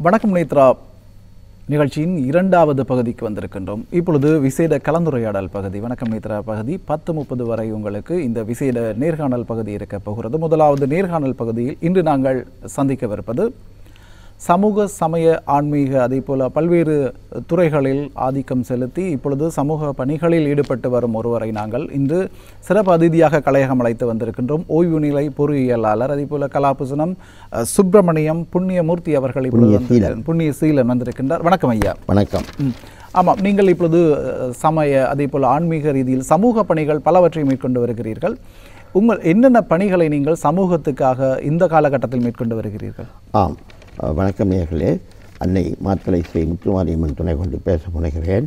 வணக்கம் நேத்ரா நிகழ்ச்சியின் இரண்டாவது பகுதிக்கு வந்திருக்கின்றோம் இப்பொழுது விசேட கலந்துரையாடல் பகுதி வணக்கம் நேத்ரா பகுதி பத்து முப்பது வரை உங்களுக்கு இந்த விசேட நேர்காணல் பகுதி இருக்க போகிறது முதலாவது நேர்காணல் பகுதியில் இன்று நாங்கள் சந்திக்கவிருப்பது சமூக சமய ஆன்மீக அதே போல பல்வேறு துறைகளில் ஆதிக்கம் செலுத்தி இப்பொழுது சமூக பணிகளில் ஈடுபட்டு வரும் ஒருவரை நாங்கள் இன்று சிறப்பு அதிதியாக கலையகம் அழைத்து வந்திருக்கின்றோம் ஓய்வு நிலை பொறியியலாளர் அதே போல கலாபுசனம் அஹ், சுப்பிரமணியம் புண்ணியமூர்த்தி அவர்கள் இப்பொழுது வந்து- புண்ணிய சீலன் வந்திருக்கின்றார் வணக்கம் ஐயா வணக்கம் ம். ஆமாம் நீங்கள் இப்பொழுது அஹ், சமய அதே போல ஆன்மீக ரீதியில் சமூக பணிகள் பலவற்றை மேற்கொண்டு வருகிறீர்கள் உங்கள் என்னென்ன பணிகளை நீங்கள் சமூகத்துக்காக இந்த காலகட்டத்தில் மேற்கொண்டு வருகிறீர்கள் ஆம் அஹ், வணக்கம் நேயர்களே அன்னை மாத்தலை ஸ்ரீ முத்துமாரியம்மன் துணை கொண்டு பேச முனைகிறேன்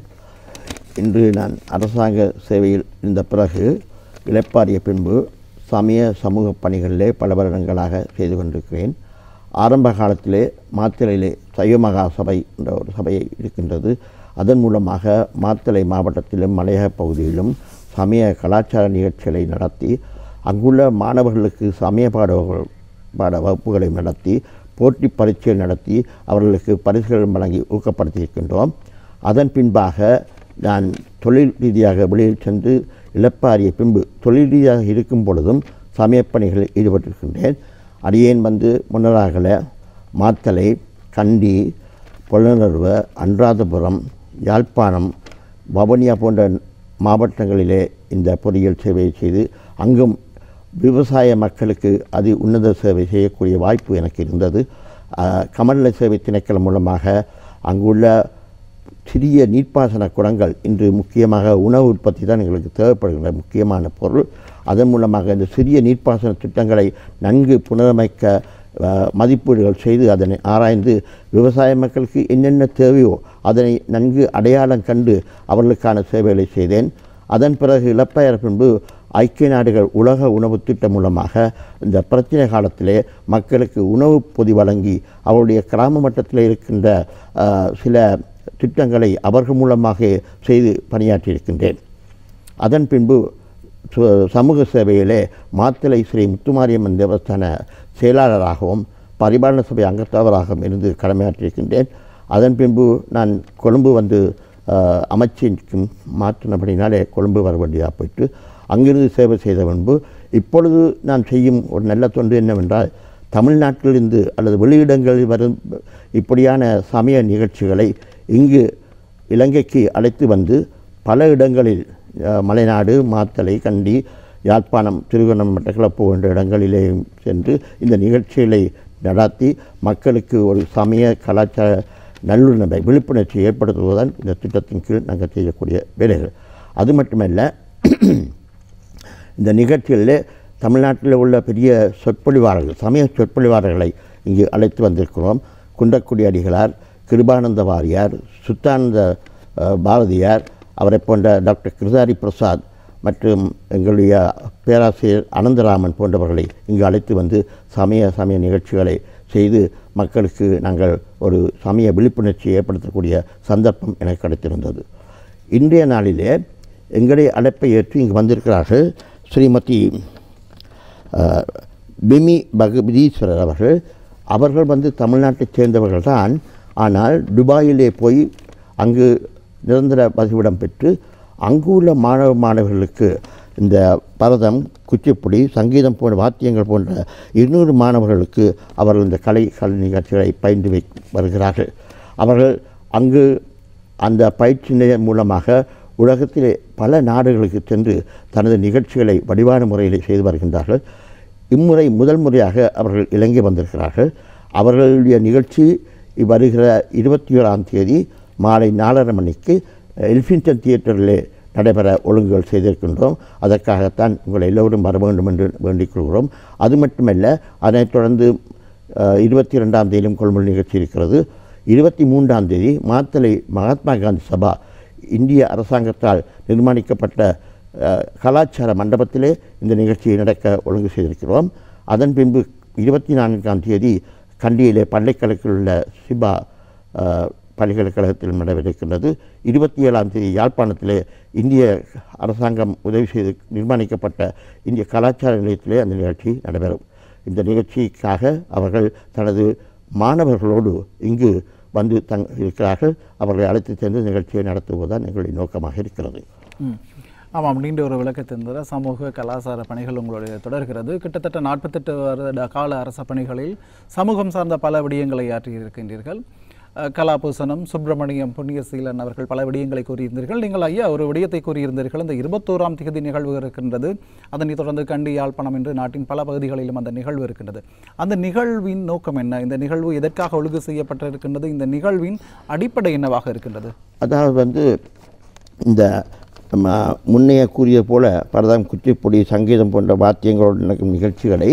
இன்று நான் அரசாங்க சேவையில் இருந்த பிறகு இளைப்பாறிய பின்பு சமய சமூக பணிகளிலே பல வருடங்களாக செய்து கொண்டிருக்கிறேன் ஆரம்ப காலத்திலே மாத்தளையிலே சைவ மகா சபை என்ற ஒரு சபையை இருக்கின்றது அதன் மூலமாக மாத்தளை மாவட்டத்திலும் மலையக பகுதியிலும் சமய கலாச்சார நிகழ்ச்சிகளை நடத்தி அங்குள்ள மாணவர்களுக்கு சமய பாட பாட வகுப்புகளை நடத்தி போட்டி பரீட்சை நடத்தி அவர்களுக்கு பரிசுகள் வழங்கி ஊக்கப்படுத்தியிருக்கின்றோம் அதன் பின்பாக நான் தொழில் ரீதியாக வெளியில் சென்று இழப்பாரிய பின்பு தொழில் ரீதியாக இருக்கும் பொழுதும் சமயப் பணிகளில் ஈடுபட்டிருக்கின்றேன் அடியேன் வந்து முன்னராகல மாத்தலை கண்டி பொலனர்வ அன்றாதபுரம் யாழ்ப்பாணம் வவுனியா போன்ற மாவட்டங்களிலே இந்த பொறியியல் சேவையை செய்து அங்கும் விவசாய மக்களுக்கு அதி உன்னத சேவை செய்யக்கூடிய வாய்ப்பு எனக்கு இருந்தது அஹ், கமநல சேவை திணைக்களம் மூலமாக அங்குள்ள சிறிய நீர்ப்பாசன குளங்கள் இன்று முக்கியமாக உணவு உற்பத்தி தான் எங்களுக்கு தேவைப்படுகிற முக்கியமான பொருள் அதன் மூலமாக இந்த சிறிய நீர்ப்பாசன திட்டங்களை நன்கு புனரமைக்க அஹ், மதிப்பீடுகள் செய்து அதனை ஆராய்ந்து விவசாய மக்களுக்கு என்னென்ன தேவையோ அதனை நன்கு அடையாளம் கண்டு அவர்களுக்கான சேவைகளை செய்தேன் அதன் பிறகு இழப்பெயர் பின்பு ஐக்கிய நாடுகள் உலக உணவு திட்டம் மூலமாக இந்த பிரச்சனை காலத்திலே மக்களுக்கு உணவு பொதி வழங்கி அவருடைய கிராம மட்டத்தில் இருக்கின்ற அஹ், சில திட்டங்களை அவர்கள் மூலமாக செய்து பணியாற்றியிருக்கின்றேன் அதன் பின்பு சு- சமூக சேவையிலே மாத்தலை ஸ்ரீ முத்துமாரியம்மன் தேவஸ்தான செயலாளராகவும் பரிபாலன சபை அங்கத்தவராகவும் இருந்து கடமையாற்றியிருக்கின்றேன் அதன் பின்பு நான் கொழும்பு வந்து அஹ், அமைச்சிற்கு மாற்றினபடினாலே கொழும்பு வர வேண்டியதாக போயிட்டு அங்கிருந்து சேவை செய்த பின்பு இப்பொழுது நான் செய்யும் ஒரு நல்ல தொண்டு என்னவென்றால் தமிழ்நாட்டிலிருந்து அல்லது வெளியிடங்களில் வரும் இப்படியான சமய நிகழ்ச்சிகளை இங்கு இலங்கைக்கு அழைத்து வந்து பல இடங்களில் அஹ், மலைநாடு மாத்தளை கண்டி யாழ்ப்பாணம் திருகோணம் மட்டக்களப்பு போன்ற இடங்களிலே சென்று இந்த நிகழ்ச்சிகளை நடத்தி மக்களுக்கு ஒரு சமய கலாச்சார நல்லுணர்வை விழிப்புணர்ச்சி ஏற்படுத்துவதுதான் இந்த திட்டத்தின் கீழ் நாங்கள் செய்யக்கூடிய வேலைகள் அது மட்டுமல்ல இந்த நிகழ்ச்சிகளில் தமிழ்நாட்டில் உள்ள பெரிய சொற்பொழிவாளர்கள் சமய சொற்பொழிவாளர்களை இங்கு அழைத்து வந்திருக்கிறோம் குன்றக்குடி அடிகளார் கிருபானந்த வாரியார் சுத்தானந்த அஹ், பாரதியார் அவரை போன்ற டாக்டர் கிருதாரி பிரசாத் மற்றும் எங்களுடைய பேராசிரியர் அனந்தராமன் போன்றவர்களை இங்கு அழைத்து வந்து சமய சமய நிகழ்ச்சிகளை செய்து மக்களுக்கு நாங்கள் ஒரு சமய விழிப்புணர்ச்சி ஏற்படுத்தக்கூடிய சந்தர்ப்பம் எனக்கு கிடைத்திருந்தது இன்றைய நாளிலே எங்களுடைய அழைப்பை ஏற்று இங்கு வந்திருக்கிறார்கள் ஸ்ரீமதி அஹ், பிமி பகவதீஸ்வரர் அவர்கள் அவர்கள் வந்து தமிழ்நாட்டைச் சேர்ந்தவர்கள் தான் ஆனால் துபாயிலே போய் அங்கு நிரந்தர வசிவிடம் பெற்று அங்குள்ள மாணவ மாணவர்களுக்கு இந்த பரதம் குச்சிப்புடி சங்கீதம் போன்ற வாத்தியங்கள் போன்ற இருநூறு மாணவர்களுக்கு அவர்கள் இந்த கலை கலை நிகழ்ச்சிகளை பயின்று வை வருகிறார்கள் அவர்கள் அங்கு அந்த பயிற்சி நிலையம் மூலமாக உலகத்திலே பல நாடுகளுக்கு சென்று தனது நிகழ்ச்சிகளை வடிவான முறையில் செய்து வருகின்றார்கள் இம்முறை முதல் முறையாக அவர்கள் இலங்கை வந்திருக்கிறார்கள் அவர்களுடைய நிகழ்ச்சி வருகிற இருபத்தி ஏழாம் தேதி மாலை நாலரை மணிக்கு எல்ஃபின்டன் தியேட்டரிலே நடைபெற ஒழுங்குகள் செய்திருக்கின்றோம் அதற்காகத்தான் உங்களை எல்லோரும் வர வேண்டும் என்று வேண்டிக் கொள்கிறோம் அது மட்டுமல்ல அதனைத் தொடர்ந்து அஹ், இருபத்தி ரெண்டாம் தேதியிலும் கொள்முதல் நிகழ்ச்சி இருக்கிறது இருபத்தி மூன்றாம் தேதி மாத்தலை மகாத்மா காந்தி சபா இந்திய அரசாங்கத்தால் நிர்மாணிக்கப்பட்ட அஹ், கலாச்சார மண்டபத்திலே இந்த நிகழ்ச்சியை நடக்க ஒழுங்கு செய்திருக்கிறோம் அதன் பின்பு இருபத்தி நான்காம் தேதி கண்டியிலே பள்ளிக்கணக்கில் உள்ள சிபா அஹ், பல்கலைக்கழகத்தில் நடைபெறுகின்றது இருபத்தி ஏழாம் தேதி யாழ்ப்பாணத்திலே இந்திய அரசாங்கம் உதவி செய்து நிர்மாணிக்கப்பட்ட இந்திய கலாச்சார நிலையத்திலே அந்த நிகழ்ச்சி நடைபெறும் இந்த நிகழ்ச்சிக்காக அவர்கள் தனது மாணவர்களோடு இங்கு வந்து தங் இருக்கிறார்கள் அவர்களை அழைத்து சென்று நிகழ்ச்சியை நடத்துவதுதான் எங்களுடைய நோக்கமாக இருக்கிறது ம். ஆமாம் நீண்ட ஒரு விளக்கத்தை தந்திர சமூக கலாச்சார பணிகள் உங்களுடைய தொடர்கிறது கிட்டத்தட்ட நாற்பத்தெட்டு வருட கால அரச பணிகளில் சமூகம் சார்ந்த பல விடயங்களை ஆற்றியிருக்கின்றீர்கள் அஹ், கலாபூசணம் சுப்பிரமணியம் புண்ணியசீலன் அவர்கள் பல விடயங்களை கூறியிருந்தீர்கள் நீங்கள் ஐயா ஒரு விடயத்தை கூறியிருந்தீர்கள் இந்த இருபத்தோராம் தேதி நிகழ்வு இருக்கின்றது அதனைத் தொடர்ந்து கண்டி யாழ்ப்பாணம் என்று நாட்டின் பல பகுதிகளிலும் அந்த நிகழ்வு இருக்கின்றது அந்த நிகழ்வின் நோக்கம் என்ன இந்த நிகழ்வு எதற்காக ஒழுங்கு செய்யப்பட்டிருக்கின்றது இந்த நிகழ்வின் அடிப்படை என்னவாக இருக்கின்றது அதாவது வந்து இந்த ம, முன்னைய கூறிய போல பரதம் குச்சிப்புடி சங்கீதம் போன்ற வாத்தியங்களோடு நடக்கும் நிகழ்ச்சிகளை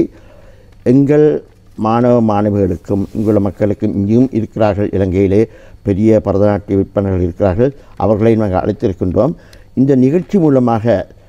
எங்கள் மாணவ மாணவிகளுக்கும் இங்குள்ள மக்களுக்கும் இங்கேயும் இருக்கிறார்கள் இலங்கையிலே பெரிய பரதநாட்டிய விற்பனர்கள் இருக்கிறார்கள் அவர்களை நாங்கள் அழைத்திருக்கின்றோம் இந்த நிகழ்ச்சி மூலமாக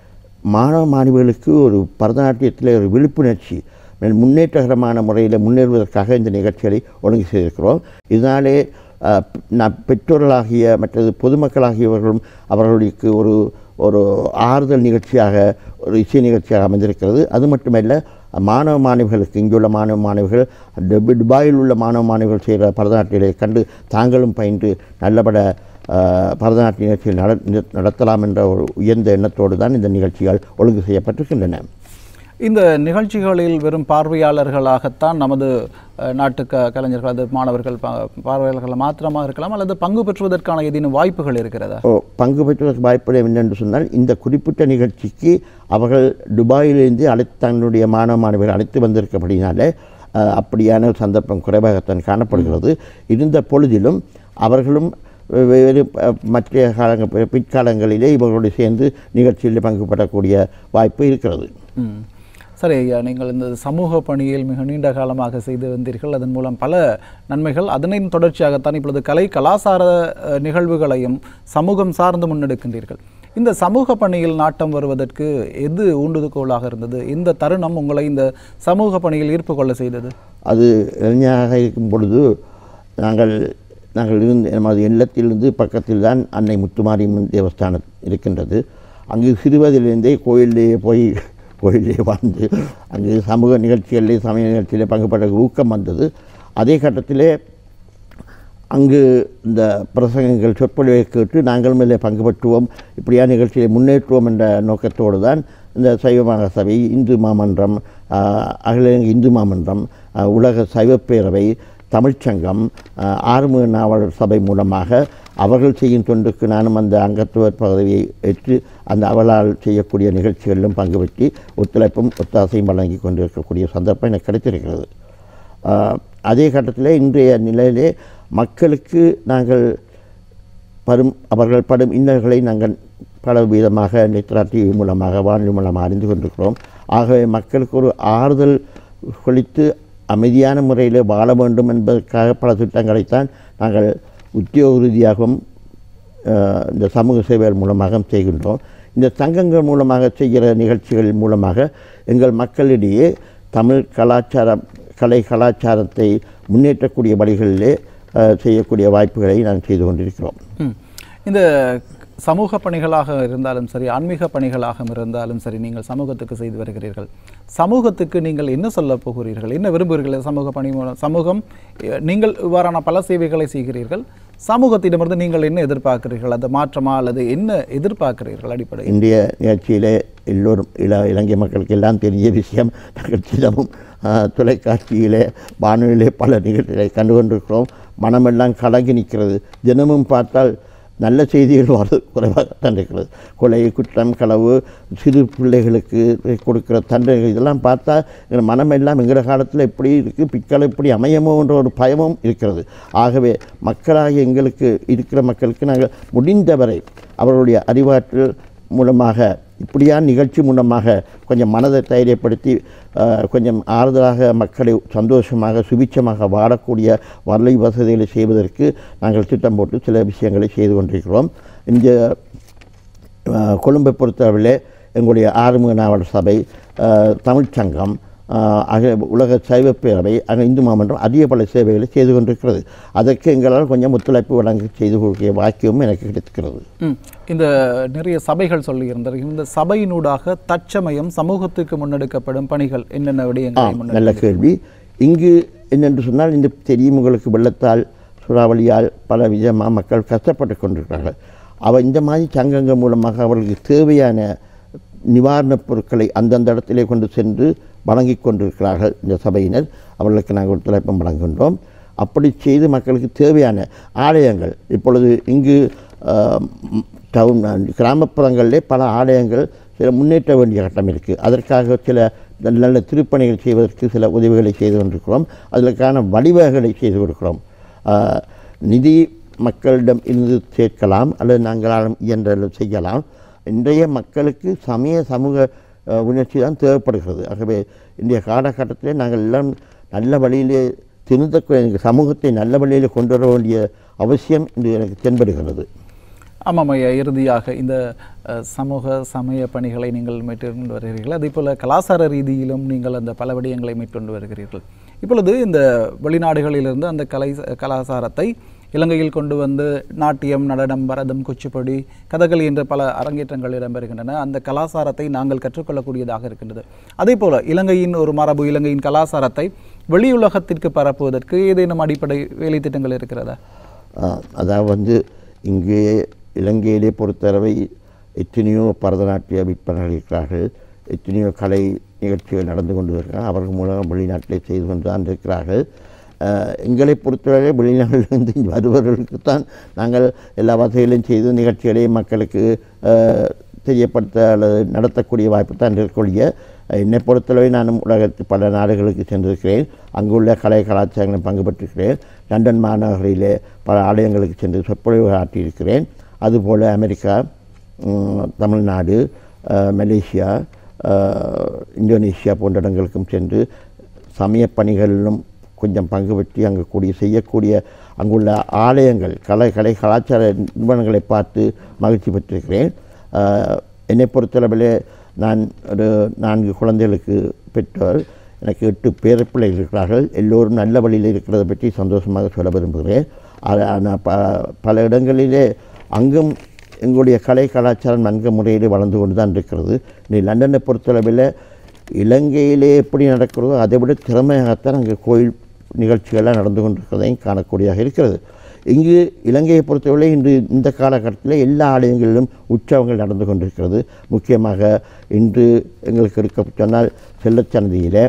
மாணவ மாணவிகளுக்கு ஒரு பரதநாட்டியத்தில் ஒரு விழிப்புணர்ச்சி முன்னேற்றகரமான முறையில் முன்னேறுவதற்காக இந்த நிகழ்ச்சிகளை ஒழுங்கு செய்திருக்கிறோம் இதனாலே அஹ், நான் பெற்றோர்களாகிய மற்றது பொதுமக்களாகியவர்களும் அவர்களுக்கு ஒரு ஒரு ஆறுதல் நிகழ்ச்சியாக ஒரு இசை நிகழ்ச்சியாக அமைந்திருக்கிறது அது மட்டுமல்ல மாணவ மாணவிகளுக்கு இங்குள்ள மாணவ மாணவிகள் துப- துபாயில் உள்ள மாணவ மாணவிகள் செய்கிற பரதநாட்டியத்தை கண்டு தாங்களும் பயின்று நல்லபட அஹ், பரதநாட்டிய நிகழ்ச்சிகள் நட நடத்தலாம் என்ற ஒரு உயர்ந்த எண்ணத்தோடு தான் இந்த நிகழ்ச்சிகள் ஒழுங்கு செய்யப்பட்டிருக்கின்றன இந்த நிகழ்ச்சிகளில் வெறும் பார்வையாளர்களாகத்தான் நமது அஹ், நாட்டு க கலைஞர்கள் அது மாணவர்கள் பா- பார்வையாளர்கள் மாத்திரமாக இருக்கலாம் அல்லது பங்கு பெற்றுவதற்கான ஏதேனும் வாய்ப்புகள் இருக்கிறதா ஓ பங்கு பெற்றுவதற்கு வாய்ப்பு என்னென்று சொன்னால் இந்த குறிப்பிட்ட நிகழ்ச்சிக்கு அவர்கள் துபாயிலிருந்து அழைத்து தன்னுடைய மாணவ மாணவிகள் அழைத்து வந்திருக்கபடினாலே அஹ், அப்படியான ஒரு சந்தர்ப்பம் குறைவாகத்தான் காணப்படுகிறது இருந்த பொழுதிலும் அவர்களும் வேறு அஹ், மற்ற காலங்கள் பிற்காலங்களிலே இவர்களோடு சேர்ந்து நிகழ்ச்சியில் பங்கு பெறக்கூடிய வாய்ப்பு இருக்கிறது ம் சரி ஐயா நீங்கள் இந்த சமூக பணியில் மிக நீண்ட காலமாக செய்து வந்தீர்கள் அதன் மூலம் பல நன்மைகள் அதனின் தொடர்ச்சியாகத்தான் இப்பொழுது கலை கலாசார அஹ், நிகழ்வுகளையும் சமூகம் சார்ந்து முன்னெடுக்கின்றீர்கள் இந்த சமூக பணியில் நாட்டம் வருவதற்கு எது ஊண்டுகோலாக இருந்தது இந்த தருணம் உங்களை இந்த சமூக பணியில் ஈர்ப்பு கொள்ள செய்தது அது இளைஞராக இருக்கும் பொழுது நாங்கள் நாங்கள் இருந்த நமது இல்லத்திலிருந்து பக்கத்தில் தான் அன்னை முத்துமாரியம்மன் தேவஸ்தானம் இருக்கின்றது அங்கு சிறுவதிலிருந்தே கோயிலே போய் கோயிலே வாழ்ந்து அங்கு சமூக நிகழ்ச்சிகளிலே சமய நிகழ்ச்சியிலே பங்கு பெற ஊக்கம் வந்தது அதே கட்டத்திலே அங்கு இந்த பிரசங்கங்கள் சொற்பொழிவை கேட்டு நாங்கள் மேலே பங்கு பெற்றுவோம் இப்படியான நிகழ்ச்சியை முன்னேற்றுவோம் என்ற நோக்கத்தோடு தான் இந்த சைவ மகா சபை இந்து மாமன்றம் ஆஹ், அகில இலங்கை இந்து மாமன்றம் ஆஹ், உலக சைவப்பேரவை தமிழ்ச்சங்கம் ஆஹ், ஆறுமுக நாவலர் சபை மூலமாக அவர்கள் செய்யும் தொண்டுக்கு நானும் அந்த அங்கத்துவர் பதவியை ஏற்று அந்த அவளால் செய்யக்கூடிய நிகழ்ச்சிகளிலும் பங்கு பெற்று ஒத்துழைப்பும் ஒத்தாசையும் வழங்கி கொண்டிருக்கக்கூடிய சந்தர்ப்பம் எனக்கு கிடைத்திருக்கிறது ஆஹ், அதே கட்டத்தில் இன்றைய நிலையிலே மக்களுக்கு நாங்கள் படும் அவர்கள் படும் இன்னல்களை நாங்கள் பல விதமாக நித்ரா டிவி மூலமாக வானொலி மூலமாக அறிந்து கொண்டிருக்கிறோம் ஆகவே மக்களுக்கு ஒரு ஆறுதல் கொடுத்து அமைதியான முறையில் வாழ வேண்டும் என்பதற்காக பல திட்டங்களைத்தான் நாங்கள் உத்தியோக ரீதியாகவும் அஹ், இந்த சமூக சேவைகள் மூலமாக செய்கின்றோம் இந்த சங்கங்கள் மூலமாக செய்கிற நிகழ்ச்சிகள் மூலமாக எங்கள் மக்களிடையே தமிழ் கலாச்சாரம் கலை கலாச்சாரத்தை முன்னேற்றக்கூடிய வழிகளிலே அஹ், செய்யக்கூடிய வாய்ப்புகளை நாங்கள் செய்து கொண்டிருக்கிறோம் ம். இந்த சமூக பணிகளாக இருந்தாலும் சரி ஆன்மீக பணிகளாக இருந்தாலும் சரி நீங்கள் சமூகத்துக்கு செய்து வருகிறீர்கள் சமூகத்துக்கு நீங்கள் என்ன சொல்ல போகிறீர்கள் என்ன விரும்புகிறீர்கள் சமூக பணி மூலம் சமூகம் அஹ், நீங்கள் இவ்வாறான பல சேவைகளை செய்கிறீர்கள் சமூகத்திடமிருந்து நீங்கள் என்ன எதிர்பார்க்கிறீர்கள் அது மாற்றமா அல்லது என்ன எதிர்பார்க்கிறீர்கள் அடிப்படை இந்திய நிகழ்ச்சியிலே எல்லோரும் இள இலங்கை மக்களுக்கு எல்லாம் தெரிஞ்ச விஷயம் நாங்கள் தினமும் ஆஹ், தொலைக்காட்சியிலே வானொலியிலே பல நிகழ்ச்சிகளை கண்டு கொண்டிருக்கிறோம் மனமெல்லாம் கலங்கி நிற்கிறது தினமும் பார்த்தால் நல்ல செய்திகள் வர குறைவாகத்தான் இருக்கிறது கொலை குற்றம் களவு சிறு பிள்ளைகளுக்கு கொடுக்கிற தண்டனைகள் இதெல்லாம் பார்த்தா எங்கள் மனமெல்லாம் எங்கிற காலத்தில் எப்படி இருக்குது பிற்காலம் இப்படி அமையமோன்ற ஒரு பயமும் இருக்கிறது ஆகவே மக்களாகிய எங்களுக்கு இருக்கிற மக்களுக்கு நாங்கள் முடிந்தவரை அவர்களுடைய அறிவாற்றல் மூலமாக இப்படியான நிகழ்ச்சி மூலமாக கொஞ்சம் மனதை தைரியப்படுத்தி அஹ், கொஞ்சம் ஆறுதலாக மக்களை சந்தோஷமாக சுபிச்சமாக வாழக்கூடிய வலை வசதிகளை செய்வதற்கு நாங்கள் திட்டம் போட்டு சில விஷயங்களை செய்து கொண்டிருக்கிறோம் இந்த அஹ், கொழும்பை பொறுத்தளவிலே எங்களுடைய ஆறுமுக நாவல் சபை அஹ், தமிழ்ச்சங்கம் அஹ், ஆகிய உலக சைவ பேரவை அங்கே இந்து மாமன்றம் அதிக பல சேவைகளை செய்து கொண்டிருக்கிறது அதற்கு எங்களால் கொஞ்சம் ஒத்துழைப்பு வழங்கி செய்து கொடுக்கிற வாக்கியமும் எனக்கு கிடைக்கிறது ம். இந்த நிறைய சபைகள் சொல்லியிருந்தார்கள் இந்த சபையினூடாக தற்சமயம் சமூகத்துக்கு முன்னெடுக்கப்படும் பணிகள் என்னென்ன விடயங்களை ஆம் முன்னெடு நல்ல கேள்வி இங்கு என்னென்று சொன்னால் இந்த தெரியும் உங்களுக்கு வெள்ளத்தால் சூறாவளியால் பல விதமாக மக்கள் கஷ்டப்பட்டு கொண்டிருக்கிறார்கள் அவ இந்த மாதிரி சங்கங்கள் மூலமாக அவர்களுக்கு தேவையான நிவாரணப் பொருட்களை அந்தந்த இடத்திலே கொண்டு சென்று வழங்கி கொண்டிருக்கிறார்கள் இந்த சபையினர் அவர்களுக்கு நாங்கள் ஒத்துழைப்பும் வழங்குகின்றோம் அப்படி செய்து மக்களுக்கு தேவையான ஆலயங்கள் இப்பொழுது இங்கு ஆஹ், ம், டவுன் கிராமப்புறங்களிலே பல ஆலயங்கள் சில முன்னேற்ற வேண்டிய கட்டம் இருக்குது அதற்காக சில நல்ல நல்ல திருப்பணிகள் செய்வதற்கு சில உதவிகளை செய்து கொண்டிருக்கிறோம் அதற்கான வழிவகைகளை செய்து கொடுக்கிறோம் ஆஹ், நிதி மக்களிடம் இருந்து சேர்க்கலாம் அல்லது நாங்களாலும் இயன்ற செய்யலாம் இன்றைய மக்களுக்கு சமய சமூக அஹ், உணர்ச்சி தான் தேவைப்படுகிறது ஆகவே இன்றைய காலகட்டத்திலே நாங்கள் எல்லாம் நல்ல வழியிலே திருந்த சமூகத்தை நல்ல வழியிலே கொண்டு வர வேண்டிய அவசியம் இன்று எனக்கு தென்படுகிறது ஆமாம் ஐயா இறுதியாக இந்த அஹ், சமூக சமய பணிகளை நீங்கள் மேற்கொண்டு வருகிறீர்கள் அதே போல் கலாச்சார ரீதியிலும் நீங்கள் அந்த பல விடயங்களை மேற்கொண்டு வருகிறீர்கள் இப்பொழுது இந்த வெளிநாடுகளிலிருந்து அந்த கலை கலாச்சாரத்தை இலங்கையில் கொண்டு வந்து நாட்டியம் நடனம் பரதம் குச்சிப்புடி கதகளி என்ற பல அரங்கேற்றங்கள் இடம்பெறுகின்றன அந்த கலாச்சாரத்தை நாங்கள் கற்றுக்கொள்ளக்கூடியதாக இருக்கின்றது அதே போல இலங்கையின் ஒரு மரபு இலங்கையின் கலாச்சாரத்தை வெளியுலகத்திற்கு பரப்புவதற்கு ஏதேனும் அடிப்படை வேலை திட்டங்கள் இருக்கிறதா ஆஹ், அதாவது வந்து இங்கே இலங்கையிலே பொறுத்தளவை எத்தனையோ பரதநாட்டிய விற்பனர்கள் இருக்கிறார்கள் எத்தனையோ கலை நிகழ்ச்சிகள் நடந்து கொண்டு இருக்கிறார்கள் அவர்கள் மூலம் வெளிநாட்டிலே செய்து கொண்டு தான் இருக்கிறார்கள் ஆஹ், எங்களை பொறுத்தவரை வெளிநாட்டிலிருந்து இங்கு வருபவர்களுக்கு தான் நாங்கள் எல்லா வசதிகளையும் செய்து நிகழ்ச்சிகளை மக்களுக்கு ஆஹ், தெரியப்படுத்த அல்லது நடத்தக்கூடிய வாய்ப்பு தான் இருக்கக்கூடிய என்னை பொறுத்தளவை நான் உலகத்து பல நாடுகளுக்கு சென்றிருக்கிறேன் அங்குள்ள கலை கலாச்சாரங்களில் பங்கு பெற்றிருக்கிறேன் லண்டன் மாநகரிலே பல ஆலயங்களுக்கு சென்று சொற்பொழிவுகள் ஆற்றியிருக்கிறேன் அதுபோல் அமெரிக்கா உம், தமிழ்நாடு அஹ், மலேசியா அஹ், இந்தோனேசியா போன்ற இடங்களுக்கும் சென்று சமய பணிகளிலும் கொஞ்சம் பங்கு பெற்றி அங்கு கூடிய செய்யக்கூடிய அங்குள்ள ஆலயங்கள் கலை கலை கலாச்சார நிறுவனங்களை பார்த்து மகிழ்ச்சி பெற்றிருக்கிறேன் ஆஹ், என்னை பொறுத்தளவிலே நான் ஒரு நான்கு குழந்தைகளுக்கு பெற்றோர் எனக்கு எட்டு பேர பிள்ளைகள் இருக்கிறார்கள் எல்லோரும் நல்ல வழியில் இருக்கிறதை பற்றி சந்தோஷமாக சொல்ல விரும்புகிறேன் ஆ- ஆனால் ப பல இடங்களிலே அங்கும் எங்களுடைய கலை கலாச்சாரம் நன்கு முறையில் வளர்ந்து கொண்டு தான் இருக்கிறது நீ லண்டனை பொறுத்தளவில் இலங்கையிலே எப்படி நடக்கிறதோ அதை விட திறமையாகத்தான் அங்கே கோயில் நிகழ்ச்சிகள்லாம் நடந்து கொண்டிருக்கிறதையும் காணக்கூடியதாக இருக்கிறது இங்கு இலங்கையை பொறுத்தவரை இன்று இந்த காலகட்டத்தில் எல்லா ஆலயங்களிலும் உற்சவங்கள் நடந்து கொண்டிருக்கிறது முக்கியமாக இன்று எங்களுக்கு இருக்க சொன்னால் செல்லச்சன்னதியிலே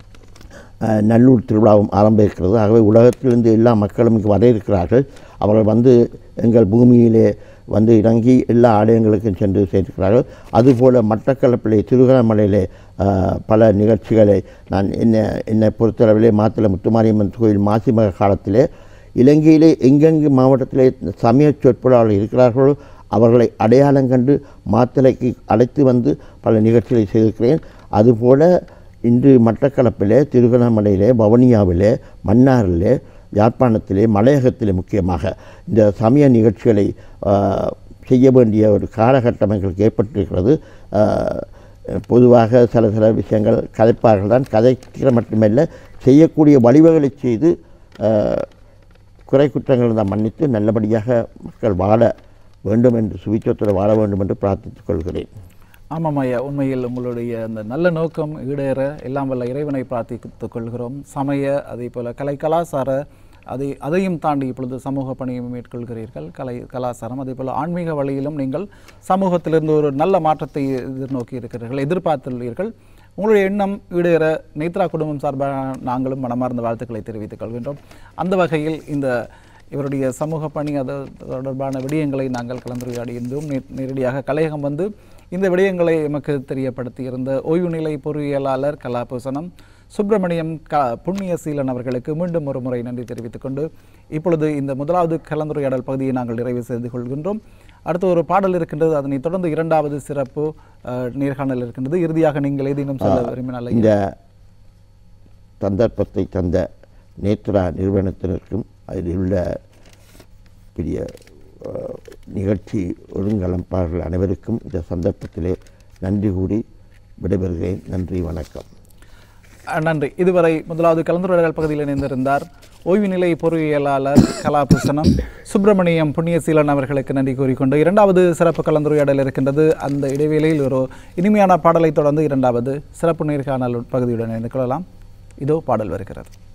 அஹ், நல்லூர் திருவிழாவும் ஆரம்ப இருக்கிறது ஆகவே உலகத்திலிருந்து எல்லா மக்களும் இங்கு வர இருக்கிறார்கள் அவர்கள் வந்து எங்கள் பூமியிலே வந்து இறங்கி எல்லா ஆலயங்களுக்கும் சென்று சேர்க்கிறார்கள் அதுபோல் மட்டக்களப்பிலே திருகணமலையிலே அஹ், பல நிகழ்ச்சிகளை நான் என்ன என்னை பொறுத்தளவிலே மாத்தளை முத்துமாரியம்மன் கோயில் மாசிமக காலத்திலே இலங்கையிலே எங்கெங்கு மாவட்டத்திலே சமய சொற்பொழிவாளர்கள் இருக்கிறார்களோ அவர்களை அடையாளம் கண்டு மாத்தளைக்கு அழைத்து வந்து பல நிகழ்ச்சிகளை செய்திருக்கிறேன் அதுபோல இன்று மட்டக்களப்பிலே திருகணமலையிலே வவுனியாவிலே மன்னாரிலே யாழ்ப்பாணத்திலே மலையகத்திலே முக்கியமாக இந்த சமய நிகழ்ச்சிகளை ஆஹ், செய்ய வேண்டிய ஒரு காலகட்டம் எங்களுக்கு ஏற்பட்டிருக்கிறது ஆஹ், பொதுவாக சில சில விஷயங்கள் கதைப்பார்கள் தான் கதைக்கிற மட்டுமல்ல செய்யக்கூடிய வழிவகைகளை செய்து ஆஹ், குறை குற்றங்கள் தான் மன்னித்து நல்லபடியாக மக்கள் வாழ வேண்டும் என்று சுவிச்சத்தோடு வாழ வேண்டும் என்று பிரார்த்தித்துக் கொள்கிறேன் ஆமாம் ஐயா உண்மையில் உங்களுடைய அந்த நல்ல நோக்கம் ஈடேற எல்லாம் வல்ல இறைவனை பிரார்த்தித்துக் கொள்கிறோம் சமய அதே போல கலை கலாச்சார அதை அதையும் தாண்டி இப்பொழுது சமூக பணியை மேற்கொள்கிறீர்கள் கலை கலாச்சாரம் அதே போல ஆன்மீக வழியிலும் நீங்கள் சமூகத்திலிருந்து ஒரு நல்ல மாற்றத்தை எதிர்நோக்கி இருக்கிறீர்கள் எதிர்பார்த்துள்ளீர்கள் உங்களுடைய எண்ணம் ஈடேற நேத்ரா குடும்பம் சார்பாக நாங்களும் மனமார்ந்த வாழ்த்துக்களை தெரிவித்துக் கொள்கின்றோம் அந்த வகையில் இந்த இவருடைய சமூக பணி அது தொடர்பான விடயங்களை நாங்கள் கலந்துரையாடியிருந்தோம் நே- நேரடியாக கலையகம் வந்து இந்த விடயங்களை எமக்கு தெரியப்படுத்தி இருந்த ஓய்வு நிலை பொறியியலாளர் கலாபூசணம் சுப்பிரமணியம் க புண்ணியசீலன் அவர்களுக்கு மீண்டும் ஒரு முறை நன்றி தெரிவித்துக் கொண்டு இப்பொழுது இந்த முதலாவது கலந்துரையாடல் பகுதியை நாங்கள் நிறைவு செய்து கொள்கின்றோம் அடுத்து ஒரு பாடல் இருக்கின்றது அதனைத் தொடர்ந்து இரண்டாவது சிறப்பு அஹ், நேர்காணல் இருக்கின்றது இறுதியாக நீங்கள் ஏதேனும் சொல்ல விரும்பினால் இந்த சந்தர்ப்பத்தை தந்த நேத்ரா நிறுவனத்தினருக்கும் அதில் உள்ள பெரிய அஹ், நிகழ்ச்சி ஒருங்கமைப்பாளர்கள் அனைவருக்கும் இந்த சந்தர்ப்பத்திலே நன்றி கூறி விடைபெறுகிறேன் நன்றி வணக்கம் அஹ், நன்றி இதுவரை முதலாவது கலந்துரையாடல் பகுதியில் இணைந்திருந்தார் ஓய்வு நிலை பொறியியலாளர் கலாபூசணம் சுப்பிரமணியம் புண்ணியசீலன் அவர்களுக்கு நன்றி கூறிக்கொண்டு இரண்டாவது சிறப்பு கலந்துரையாடல் இருக்கின்றது அந்த இடைவேளையில் ஒரு இனிமையான பாடலை தொடர்ந்து இரண்டாவது சிறப்பு நேர்காணல் பகுதியுடன் இணைந்து கொள்ளலாம் இதோ பாடல் வருகிறது